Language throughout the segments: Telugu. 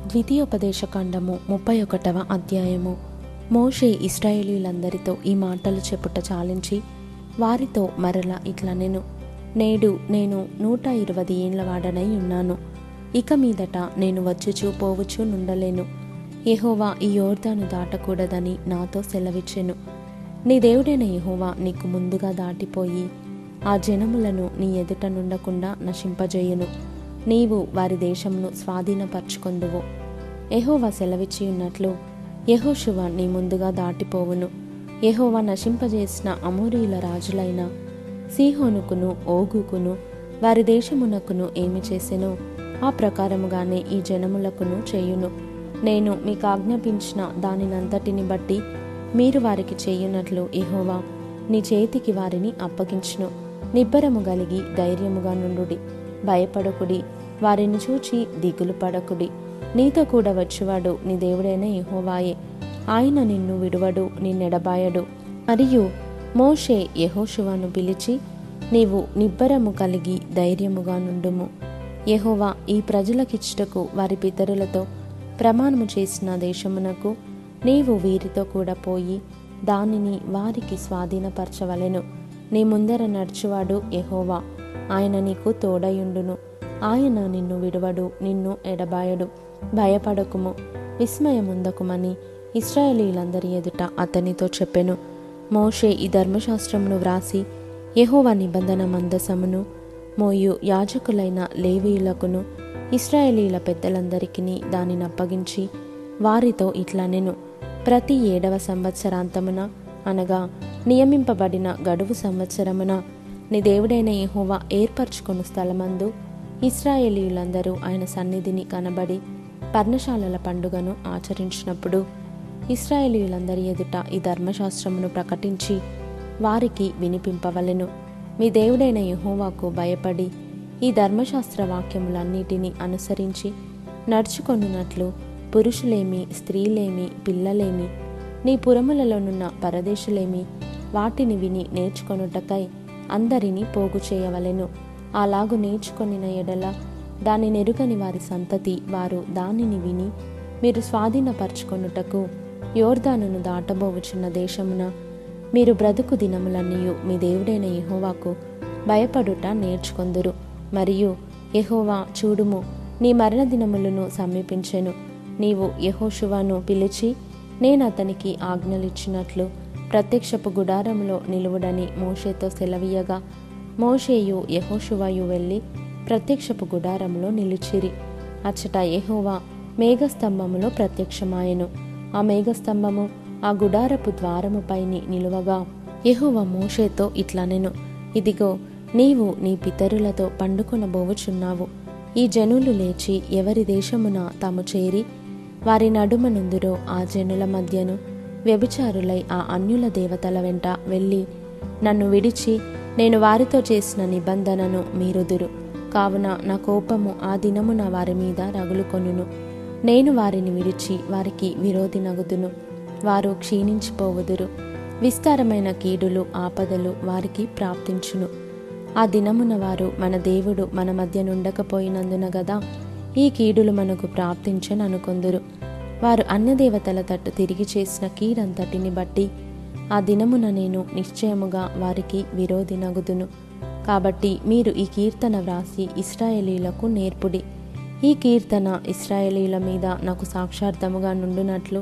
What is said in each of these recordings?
ద్వితీయోపదేశకాండము ముప్పై ఒకటవ అధ్యాయము మోషే ఇస్రాయేలీలందరితో ఈ మాటలు చెప్పుట చాలించి వారితో మరల ఇట్లా నేను నేడు నేను నూట ఇరవై ఏండ్ల వాడనై ఉన్నాను ఇక మీదట నేను వచ్చుచూ పోవచ్చు నుండలేను యెహోవా ఈ యోర్దాను దాటకూడదని నాతో సెలవిచ్చెను నీ దేవుడైన యెహోవా నీకు ముందుగా దాటిపోయి ఆ జనములను నీ ఎదుట నుండకుండా నశింపజేయును నీవు వారి దేశంను స్వాధీనపరచుకొందువు యెహోవా సెలవిచ్చి ఉన్నట్లు యెహోషువ నీ ముందుగా దాటిపోవును యెహోవా నశింపజేసిన అమోరీల రాజులైన సీహోనుకును ఓగుకును వారి దేశమునకును ఏమి చేసెనో ఆ ప్రకారముగానే ఈ జనములకును చేయును నేను మీకు ఆజ్ఞాపించిన దానినంతటిని బట్టి మీరు వారికి చేయునట్లు యెహోవా నీ చేతికి వారిని అప్పగించును నిబ్బరము కలిగి ధైర్యముగా నుండుడి భయపడకుడి వారిని చూచి దిగులు పడకుడి నీతో కూడా వచ్చువాడు నీ దేవుడైన యెహోవాయే ఆయన నిన్ను విడువడు నిన్నెడబాయడు మరియు మోషే యెహోషువను పిలిచి నీవు నిబ్బరము కలిగి ధైర్యముగా నుండుము యెహోవా ఈ ప్రజలకిచ్చుటకు వారి పితరులతో ప్రమాణము చేసిన దేశమునకు నీవు వీరితో కూడా పోయి దానిని వారికి స్వాధీనపరచవలెను నీ ముందర నడుచువాడు యెహోవా ఆయన నీకు తోడయుండును ఆయన నిన్ను విడువడు నిన్ను ఎడబాయడు భయపడకుము విస్మయముందకుమని ఇస్రాయేలీలందరి ఎదుట అతనితో చెప్పెను మోషే ఈ ధర్మశాస్త్రమును వ్రాసి యెహోవా నిబంధన మందసమును మోయు యాజకులైన లేవీయులకును ఇస్రాయేలీల పెద్దలందరికీ దానిని అప్పగించి వారితో ఇట్లా నేను ప్రతి ఏడవ సంవత్సరాంతమున అనగా నియమింపబడిన గడువు సంవత్సరమున నీ దేవుడైన యెహోవా ఏర్పరచుకొను స్థలమందు ఇస్రాయేలీయులందరూ ఆయన సన్నిధిని కనబడి పర్ణశాలల పండుగను ఆచరించినప్పుడు ఇస్రాయేలీయులందరి ఎదుట ఈ ధర్మశాస్త్రమును ప్రకటించి వారికి వినిపింపవలెను మీ దేవుడైన యెహోవాకు భయపడి ఈ ధర్మశాస్త్ర వాక్యములన్నిటినీ అనుసరించి నడుచుకొనున్నట్లు పురుషులేమి స్త్రీలేమి పిల్లలేమి నీ పురములలోనున్న పరదేశులేమి వాటిని విని నేర్చుకొనుటకై అందరినీ పోగు చేయవలెను అలాగు నేర్చుకొనిన ఎడల దాని నెరుగని వారి సంతతి వారు దానిని విని మీరు స్వాధీనపరచుకొనుటకు యోర్దానును దాటబోవుచున్న దేశమున మీరు బ్రతుకు దినములన్నీయు మీ దేవుడైన యెహోవాకు భయపడుట నేర్చుకొందురు మరియు యెహోవా చూడుము నీ మరణ దినములను సమీపించెను నీవు యెహోషువాను పిలిచి నేను అతనికి ఆజ్ఞలిచ్చినట్లు ప్రత్యక్షపు గుడారంలో నిలువుడని మోషేతో సెలవీయగా మోషేయు యెహోషువాయు వెళ్ళి ప్రత్యక్షపు గుడారంలో నిలిచిరి అచ్చట యెహోవా మేఘస్తంభములో ప్రత్యక్షమాయెను ఆ మేఘస్తంభము ఆ గుడారపు ద్వారముపైని నిలువగా యెహోవా మోషేతో ఇట్లనెను ఇదిగో నీవు నీ పితరులతో పండుకొనబోవుచున్నావు ఈ జనులు లేచి ఎవరి దేశమున తాము చేరి వారి నడుమనుందురో ఆ జనుల మధ్యను వ్యభిచారులై ఆ అన్యుల దేవతల వెంట వెళ్ళి నన్ను విడిచి నేను వారితో చేసిన నిబంధనను మీరుదురు కావున నా కోపము ఆ దినమున వారి మీద రగులుకొనును నేను వారిని విడిచి వారికి విరోధి నగుదును వారు క్షీణించిపోవుదురు విస్తారమైన కీడులు ఆపదలు వారికి ప్రాప్తించును ఆ దినమున వారు మన దేవుడు మన మధ్య నుండకపోయినందున గదా ఈ కీడులు మనకు ప్రాప్తించననుకొందురు వారు అన్యదేవతల తట్టు తిరిగి చేసిన కీడంతటిని బట్టి ఆ దినమున నేను నిశ్చయముగా వారికి విరోధి నగుదును కాబట్టి మీరు ఈ కీర్తన వ్రాసి ఇస్రాయేలీలకు నేర్పుడి ఈ కీర్తన ఇస్రాయేలీల మీద నాకు సాక్షార్థముగా నుండునట్లు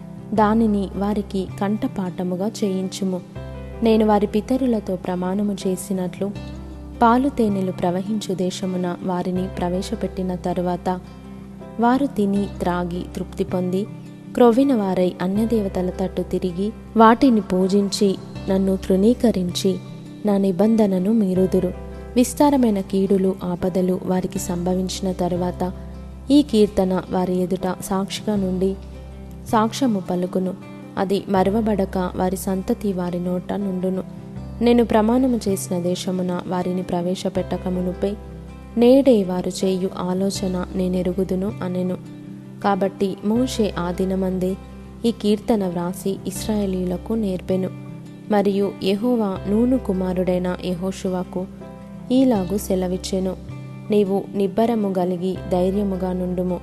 దానిని వారికి కంఠపాఠముగా చేయించుము నేను వారి పితరులతో ప్రమాణము చేసినట్లు పాలు తేనెలు ప్రవహించు దేశమున వారిని ప్రవేశపెట్టిన తరువాత వారు తిని త్రాగి తృప్తి పొంది క్రొవ్విన వారై అన్యదేవతల తట్టు తిరిగి వాటిని పూజించి నన్ను తృణీకరించి నా నిబంధనను మీరుదురు విస్తారమైన కీడులు ఆపదలు వారికి సంభవించిన తరువాత ఈ కీర్తన వారి ఎదుట సాక్షిగా నుండి సాక్ష్యము పలుకును అది మరవబడక వారి సంతతి వారి నోట నుండును నేను ప్రమాణము చేసిన దేశమున వారిని ప్రవేశపెట్టక మునుపై నేడే వారు చేయు ఆలోచన నేనెరుగుదును అనెను కాబట్టి మోషే ఆ దినమందే ఈ కీర్తన వ్రాసి ఇస్రాయేలీలకు నేర్పెను మరియు యెహోవా నూను కుమారుడైన యెహోషువాకు ఈలాగు సెలవిచ్చెను నీవు నిబ్బరము గలిగి ధైర్యముగా నుండుము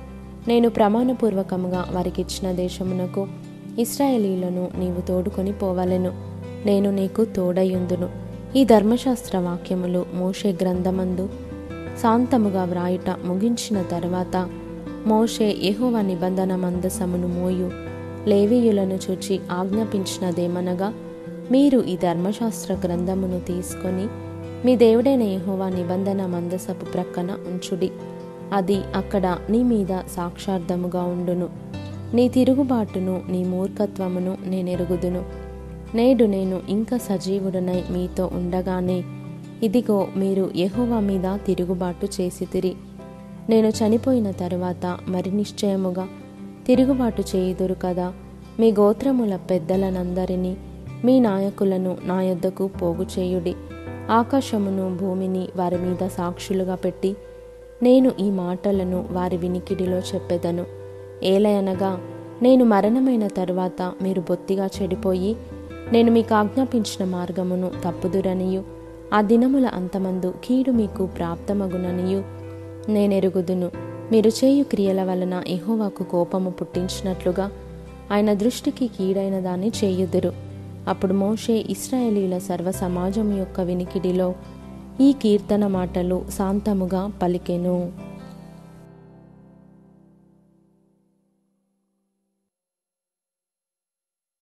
నేను ప్రమాణపూర్వకముగా వారికిచ్చిన దేశమునకు ఇస్రాయేలీలను నీవు తోడుకొని పోవలెను నేను నీకు తోడయుందును ఈ ధర్మశాస్త్ర వాక్యములు మోషే గ్రంథమందు శాంతముగా వ్రాయుట ముగించిన తర్వాత మోషే యెహోవా నిబంధన మందసమును మోయు లేవీయులను చూచి ఆజ్ఞాపించినదేమనగా మీరు ఈ ధర్మశాస్త్ర గ్రంథమును తీసుకొని మీ దేవుడైన యెహోవా నిబంధన మందసపు ప్రక్కన ఉంచుడి అది అక్కడ నీ మీద సాక్షార్థముగా ఉండును నీ తిరుగుబాటును నీ మూర్ఖత్వమును నేనెరుగుదును నేడు నేను ఇంకా సజీవుడనై మీతో ఉండగానే ఇదిగో మీరు యెహోవా మీద తిరుగుబాటు చేసితిరి నేను చనిపోయిన తరువాత మరి నిశ్చయముగా తిరుగుబాటు చేయుదురు కదా మీ గోత్రముల పెద్దలనందరినీ మీ నాయకులను నా యొద్దకు పోగు చేయుడి ఆకాశమును భూమిని వారి మీద సాక్షులుగా పెట్టి నేను ఈ మాటలను వారి వినికిడిలో చెప్పెదను ఏలయనగా నేను మరణమైన తరువాత మీరు బొత్తిగా చెడిపోయి నేను మీకు ఆజ్ఞాపించిన మార్గమును తప్పుదురనియు ఆ దినముల అంతమందు కీడు మీకు ప్రాప్తమగుననియు నేనెరుగుదును మీరు చేయు క్రియల వలన ఎహోవాకు కోపము పుట్టించినట్లుగా ఆయన దృష్టికి కీడైన దాన్ని చేయుదురు అప్పుడు మోషే ఇస్రాయేలీల సర్వ సమాజం యొక్క వినికిడిలో ఈ కీర్తన మాటలు శాంతముగా పలికెను